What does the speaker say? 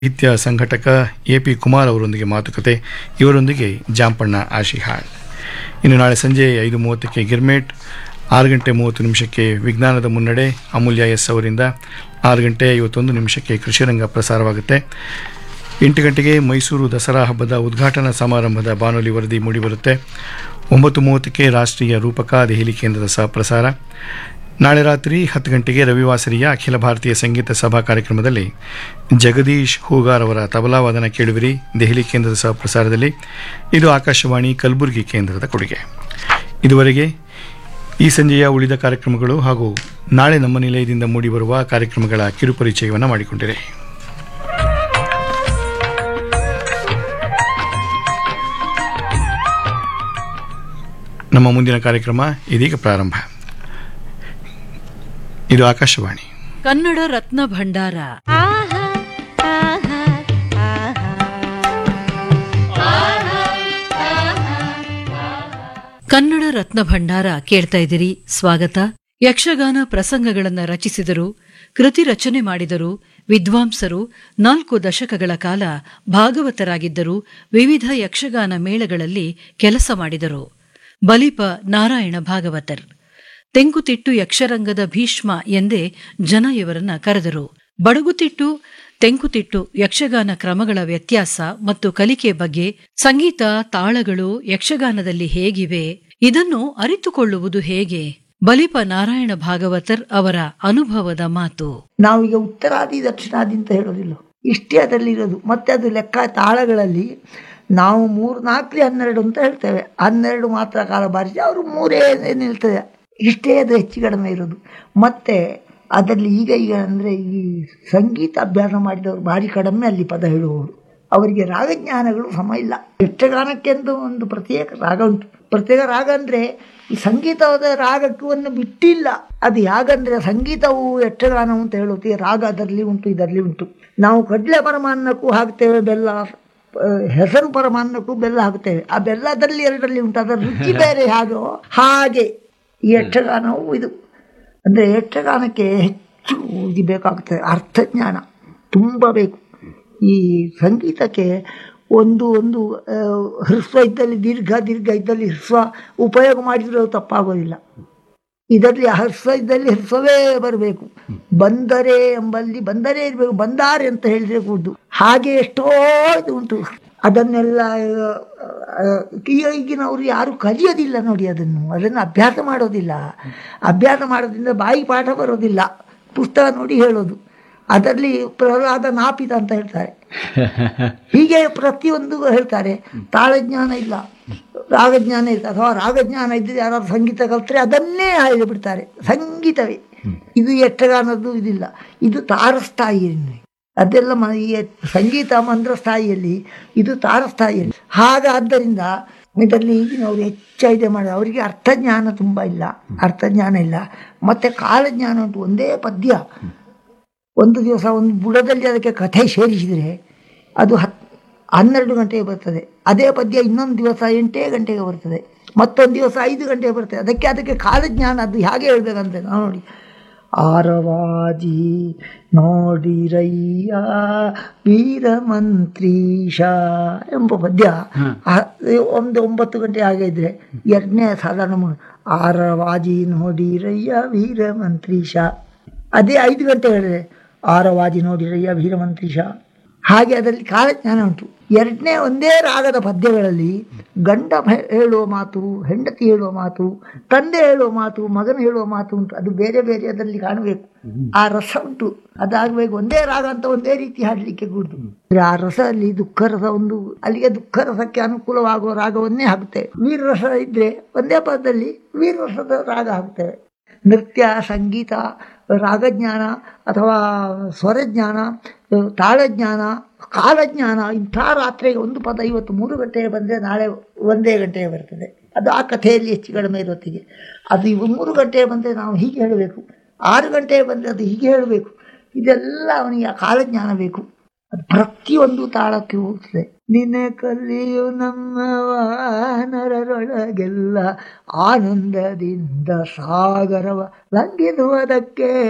ಸಾಹಿತ್ಯ ಸಂಘಟಕ A P Kumar ಅವರೊಂದಿಗೆ ಮಾತುಕತೆ ಇವರೊಂದಿಗೆ ಜಾಂಪಣ್ಣ ಆಶಿಹಾಳ್ ಇನ್ನು ನಾಳೆ ಸಂಜೆ ಐದು ಮೂವತ್ತಕ್ಕೆ ಗಿರ್ಮೇಟ್ ಆರು ಗಂಟೆ ಮೂವತ್ತು ನಿಮಿಷಕ್ಕೆ ವಿಜ್ಞಾನದ ಮುನ್ನಡೆ ಅಮೂಲ್ಯ ಎಸ್ ಅವರಿಂದ ಆರು ಗಂಟೆ ಐವತ್ತೊಂದು ನಿಮಿಷಕ್ಕೆ ಕೃಷಿರಂಗ ಪ್ರಸಾರವಾಗುತ್ತೆ ಎಂಟು ಗಂಟೆಗೆ ಮೈಸೂರು ದಸರಾ ಹಬ್ಬದ ಉದ್ಘಾಟನಾ ಸಮಾರಂಭದ ಬಾನುಲಿ ವರದಿ ಮೂಡಿಬರುತ್ತೆ ಒಂಬತ್ತು ಮೂವತ್ತಕ್ಕೆ ರಾಷ್ಟ್ರೀಯ ರೂಪಕ ದೆಹಲಿ ಕೇಂದ್ರದ ಸಹ ಪ್ರಸಾರ ನಾಳೆ ರಾತ್ರಿ ಹತ್ತು ಗಂಟೆಗೆ ರವಿವಾಸರಿಯ ಅಖಿಲ ಭಾರತೀಯ ಸಂಗೀತ ಸಭಾ ಕಾರ್ಯಕ್ರಮದಲ್ಲಿ ಜಗದೀಶ್ ಹೂಗಾರ್ ಅವರ ತಬಲಾ ವಾದನ ಕೇಳುವಿರಿ ದೆಹಲಿ ಕೇಂದ್ರದ ಸಹ ಪ್ರಸಾರದಲ್ಲಿ ಇದು ಆಕಾಶವಾಣಿ ಕಲಬುರಗಿ ಕೇಂದ್ರದ ಕೊಡುಗೆ ಇದುವರೆಗೆ ಈ ಸಂಜೆಯ ಉಳಿದ ಕಾರ್ಯಕ್ರಮಗಳು ಹಾಗೂ ನಾಳೆ ನಮ್ಮ ನಿಲಯದಿಂದ ಮೂಡಿಬರುವ ಕಾರ್ಯಕ್ರಮಗಳ ಕಿರುಪರಿಚಯವನ್ನು ಮಾಡಿಕೊಂಡಿರಿ ನಮ್ಮ ಮುಂದಿನ ಕಾರ್ಯಕ್ರಮ ಇದೀಗ ಪ್ರಾರಂಭ ಇದು ಆಕಾಶವಾಣಿ ಕನ್ನಡ ರತ್ನ ಭಂಡಾರ ಆಹಾ ಆಹಾ ಕನ್ನಡ ರತ್ನ ಭಂಡಾರ ಕೇಳ್ತಾ ಇದ್ದೀರಿ ಸ್ವಾಗತ ಯಕ್ಷಗಾನ ಪ್ರಸಂಗಗಳನ್ನ ರಚಿಸಿದರು ಕೃತಿ ರಚನೆ ಮಾಡಿದರು ವಿದ್ವಾಂಸರು ನಾಲ್ಕು ದಶಕಗಳ ಕಾಲ ಭಾಗವತರಾಗಿದ್ದರು ವಿವಿಧ ಯಕ್ಷಗಾನ ಮೇಳಗಳಲ್ಲಿ ಕೆಲಸ ಮಾಡಿದರು ಬಲಿಪ ನಾರಾಯಣ ಭಾಗವತರ್ ತೆಂಕುತಿಟ್ಟು ಯಕ್ಷರಂಗದ ಭೀಷ್ಮ ಎಂದೇ ಜನ ಇವರನ್ನ ಕರೆದರು ಬಡಗುತಿಟ್ಟು ತೆಂಕುತಿಟ್ಟು ಯಕ್ಷಗಾನ ಕ್ರಮಗಳ ವ್ಯತ್ಯಾಸ ಮತ್ತು ಕಲಿಕೆ ಬಗ್ಗೆ ಸಂಗೀತ ತಾಳಗಳು ಯಕ್ಷಗಾನದಲ್ಲಿ ಹೇಗಿವೆ ಇದನ್ನು ಅರಿತುಕೊಳ್ಳುವುದು ಹೇಗೆ ಬಲಿಪ ನಾರಾಯಣ ಭಾಗವತರ್ ಅವರ ಅನುಭವದ ಮಾತು ನಾವೀಗ ಉತ್ತರಾದಿ ದಕ್ಷಿಣಾದಿ ಅಂತ ಹೇಳೋದಿಲ್ಲ ಇಷ್ಟೇ ಅದರಲ್ಲಿ ಇರೋದು ಮತ್ತೆ ಅದು ಲೆಕ್ಕ ತಾಳಗಳಲ್ಲಿ ನಾವು ಮೂರು ನಾಲ್ಕಲಿ ಹನ್ನೆರಡು ಅಂತ ಹೇಳ್ತೇವೆ ಹನ್ನೆರಡು ಮಾತ್ರ ಕಾಲ ಬಾರಿಸಿ ಅವರು ಮೂರೇ ನಿಲ್ತದೆ ಇಷ್ಟೇ ಅದು ಹೆಚ್ಚು ಕಡಿಮೆ ಇರೋದು ಮತ್ತೆ ಅದರಲ್ಲಿ ಈಗ ಈಗ ಅಂದರೆ ಈ ಸಂಗೀತ ಅಭ್ಯಾಸ ಮಾಡಿದವರು ಭಾರಿ ಕಡಿಮೆ ಅಲ್ಲಿ ಪದ ಹೇಳುವವರು ಅವರಿಗೆ ರಾಗಜ್ಞಾನಗಳು ಸಮ ಇಲ್ಲ ಯಕ್ಷಗಾನಕ್ಕೆಂದು ಒಂದು ಪ್ರತ್ಯೇಕ ರಾಗ ಉಂಟು ಪ್ರತ್ಯೇಕ ರಾಗ ಅಂದರೆ ಈ ಸಂಗೀತವಾದ ರಾಗಕ್ಕೂ ಒಂದು ಬಿಟ್ಟಿಲ್ಲ ಅದು ಯಾಗಂದ್ರೆ ಸಂಗೀತವು ಯಕ್ಷಗಾನವು ಅಂತ ಹೇಳುತ್ತೆ ರಾಗ ಅದರಲ್ಲಿ ಉಂಟು ಇದರಲ್ಲಿ ಉಂಟು ನಾವು ಕಡಲೆ ಪರಮಾನ್ನಕ್ಕೂ ಹಾಕ್ತೇವೆ ಬೆಲ್ಲ ಆ, ಹೆಸರು ಪರಮಾನ್ನಕ್ಕೂ ಬೆಲ್ಲ ಹಾಕ್ತೇವೆ ಆ ಬೆಲ್ಲದಲ್ಲಿ ಎರಡರಲ್ಲಿ ಉಂಟು ಅದರ ರುಚಿ ಬೇರೆ ಹಾಗೋ ಹಾಗೆ ಈ ಯಕ್ಷಗಾನವು ಇದು ಅಂದರೆ ಯಕ್ಷಗಾನಕ್ಕೆ ಹೆಚ್ಚು ಇದು ಬೇಕಾಗ್ತದೆ ಅರ್ಥಜ್ಞಾನ ತುಂಬ ಬೇಕು ಈ ಸಂಗೀತಕ್ಕೆ ಒಂದು ಒಂದು ಆ, ಹ್ರಸ್ವ ಇದ್ದಲ್ಲಿ ದೀರ್ಘ ದೀರ್ಘ ಇದ್ದಲ್ಲಿ ಹ್ರಸ್ವ ಉಪಯೋಗ ಮಾಡಿದರೂ ತಪ್ಪಾಗೋದಿಲ್ಲ ಇದರಲ್ಲಿ ಹರ್ಸ್ವ ಇದ್ದಲ್ಲಿ ಹರ್ಸ್ವವೇ ಬರಬೇಕು ಬಂದರೆ ಎಂಬಲ್ಲಿ ಬಂದರೆ ಇರಬೇಕು ಬಂದಾರೆ ಅಂತ ಹೇಳಿದ್ರೆ ಕೂಡುದು ಹಾಗೆ ಎಷ್ಟೋ ಇದು ಉಂಟು ಅದನ್ನೆಲ್ಲ ಆ, ಈ- ಈಗಿನವರು ಯಾರು ಕಲಿಯೋದಿಲ್ಲ ನೋಡಿ ಅದನ್ನು ಅದನ್ನು ಅಭ್ಯಾಸ ಮಾಡೋದಿಲ್ಲ ಅಭ್ಯಾಸ ಮಾಡೋದ್ರಿಂದ ಬಾಯಿ ಪಾಠ ಬರೋದಿಲ್ಲ ಪುಸ್ತಕ ನೋಡಿ ಹೇಳೋದು ಅದರಲ್ಲಿ ಪ್ರಹ್ಲಾದ ನಾಪಿತ ಅಂತ ಹೇಳ್ತಾರೆ ಹೀಗೆ ಪ್ರತಿಯೊಂದು ಹೇಳ್ತಾರೆ ತಾಳಜ್ಞಾನ ಇಲ್ಲ ರಾಗಜ್ಞಾನ ಇಲ್ಲ ಅಥವಾ ರಾಗಜ್ಞಾನ ಇದ್ದರೆ ಯಾರಾದ್ರು ಸಂಗೀತ ಕಲ್ತ್ರೆ ಅದನ್ನೇ ಹೇಳಿಬಿಡ್ತಾರೆ ಸಂಗೀತವೇ ಇದು ಯಕ್ಷಗಾನದ್ದು ಇದಿಲ್ಲ ಇದು ತಾರಸ್ಥಾಯಿ ಅದೆಲ್ಲ ಮ ಈ ಸಂಗೀತ ಮಂದ್ರಸ್ಥಾಯಿಯಲ್ಲಿ ಇದು ತಾರಸ್ಥಾಯಿಯಲ್ಲಿ ಹಾಗಾದ್ದರಿಂದ ಇದರಲ್ಲಿ ಈಗಿನವರು ಹೆಚ್ಚು ಇದೆ ಮಾಡಿ ಅವರಿಗೆ ಅರ್ಥಜ್ಞಾನ ತುಂಬ ಇಲ್ಲ ಅರ್ಥಜ್ಞಾನ ಇಲ್ಲ ಮತ್ತು ಕಾಲಜ್ಞಾನ ಉಂಟು ಒಂದೇ ಪದ್ಯ ಒಂದು ದಿವಸ ಒಂದು ಬುಡದಲ್ಲಿ ಅದಕ್ಕೆ ಕಥೆ ಸೇರಿಸಿದರೆ ಅದು ಹತ್ ಹನ್ನೆರಡು ಗಂಟೆಗೆ ಬರ್ತದೆ ಅದೇ ಪದ್ಯ ಇನ್ನೊಂದು ದಿವಸ ಎಂಟೇ ಗಂಟೆಗೆ ಬರ್ತದೆ ಮತ್ತೊಂದು ದಿವಸ ಐದು ಗಂಟೆಗೆ ಬರ್ತದೆ ಅದಕ್ಕೆ ಅದಕ್ಕೆ ಕಾಲಜ್ಞಾನ ಅದು ಹೇಗೆ ಹೇಳ್ಬೇಕಂದ್ರೆ ನಾವು ನೋಡಿ ಆರವಾಜಿ ನೋಡಿರಯ್ಯ ವೀರಮಂತ್ರೀಶ ಎಂಬ ಪದ್ಯ ಆ- ಒಂದು ಒಂಬತ್ತು ಗಂಟೆ ಹಾಗೆ ಇದ್ರೆ ಎರಡನೇ ಸಾಧಾರಣ ಮು- ಆರವಾಜಿ ನೋಡಿರಯ್ಯ ವೀರಮಂತ್ರೀಶ ಅದೇ ಐದು ಗಂಟೆ ಹೇಳಿದ್ರೆ ಆರವಾಜಿ ನೋಡಿರಯ್ಯ ವೀರಮಂತ್ರೀಶ ಹಾಗೆ ಅದರಲ್ಲಿ ಕಾಲಜ್ಞಾನ ಉಂಟು ಎರಡನೇ ಒಂದೇ ರಾಗದ ಪದ್ಯಗಳಲ್ಲಿ ಗಂಡ ಹೆ- ಹೇಳುವ ಮಾತು ಹೆಂಡತಿ ಹೇಳುವ ಮಾತು ತಂದೆ ಹೇಳುವ ಮಾತು ಮಗನ ಹೇಳುವ ಮಾತು ಉಂಟು ಅದು ಬೇರೆ ಬೇರೆ ಅದರಲ್ಲಿ ಕಾಣಬೇಕು ಆ ರಸ ಉಂಟು ಅದಾಗಬೇಕು ಒಂದೇ ರಾಗ ಅಂತ ಒಂದೇ ರೀತಿ ಹಾಡಲಿಕ್ಕೆ ಕೂಡುದು ಅಂದ್ರೆ ಆ ರಸದಲ್ಲಿ ದುಃಖ ರಸ ಒಂದು ಅಲ್ಲಿಗೆ ದುಃಖ ರಸಕ್ಕೆ ಅನುಕೂಲವಾಗುವ ರಾಗವನ್ನೇ ಹಾಕುತ್ತೇವೆ ವೀರರಸ ಇದ್ರೆ ಒಂದೇ ಪದದಲ್ಲಿ ವೀರರಸದ ರಾಗ ಹಾಕ್ತೇವೆ ನೃತ್ಯ ಸಂಗೀತ ರಾಗಜ್ಞಾನ ಅಥವಾ ಸ್ವರಜ್ಞಾನ ತಾಳಜ್ಞಾನ ಕಾಲಜ್ಞಾನ ಇಂಥ ರಾತ್ರಿಗೆ ಒಂದು ಪದ ಇವತ್ತು ಮೂರು ಗಂಟೆಗೆ ಬಂದರೆ ನಾಳೆ ಒಂದೇ ಗಂಟೆಗೆ ಬರ್ತದೆ ಅದು ಆ ಕಥೆಯಲ್ಲಿ ಹೆಚ್ಚು ಕಡಿಮೆ ಇರೋತ್ತಿಗೆ ಅದು ಇವು ಮೂರು ಗಂಟೆಗೆ ಬಂದರೆ ನಾವು ಹೀಗೆ ಹೇಳಬೇಕು ಆರು ಗಂಟೆಗೆ ಬಂದರೆ ಅದು ಹೀಗೆ ಹೇಳಬೇಕು ಇದೆಲ್ಲ ಅವನಿಗೆ ಆ ಕಾಲಜ್ಞಾನ ಬೇಕು ಅದು ಪ್ರತಿಯೊಂದು ತಾಳಕ್ಕೆ ಹೋಗ್ತದೆ ನಿನ್ನೆ ಕಲಿಯು ನಮ್ಮ ವಾನರರೊಳಗೆಲ್ಲ ಆನಂದದಿಂದ ಸಾಗರವ ಲಂಘಿಸುವುದಕ್ಕೆ